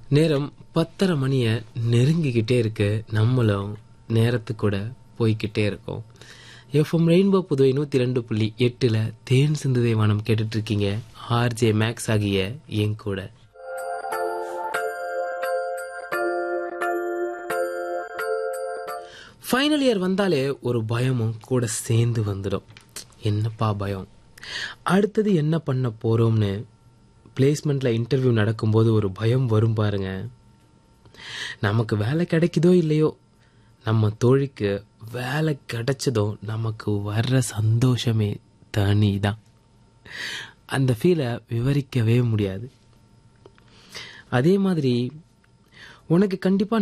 நேரம் பத்தரை மணியை நெருங்கிக்கிட்டே இருக்கு நம்மளும் நேரத்துக்கூட போய்கிட்டே இருக்கோம் எஃப்எம் ரெயின்போ புதுவை நூற்றி ரெண்டு புள்ளி எட்டில் தேன் சிந்துதை வானம் கேட்டுட்டு இருக்கீங்க ஆர்ஜே மேக்ஸ் ஆகிய என் கூட ஃபைனல் இயர் வந்தாலே ஒரு பயமும் கூட சேர்ந்து வந்துடும் என்னப்பா பயம் அடுத்தது என்ன பண்ண போகிறோம்னு பிளேஸ்மெண்ட்டில் இன்டர்வியூ நடக்கும்போது ஒரு பயம் வரும் பாருங்க நமக்கு வேலை கிடைக்குதோ இல்லையோ நம்ம தோழிக்கு வேலை கிடைச்சதும் நமக்கு வர்ற சந்தோஷமே தனி தான் அந்த ஃபீலை விவரிக்கவே முடியாது அதே மாதிரி உனக்கு கண்டிப்பாக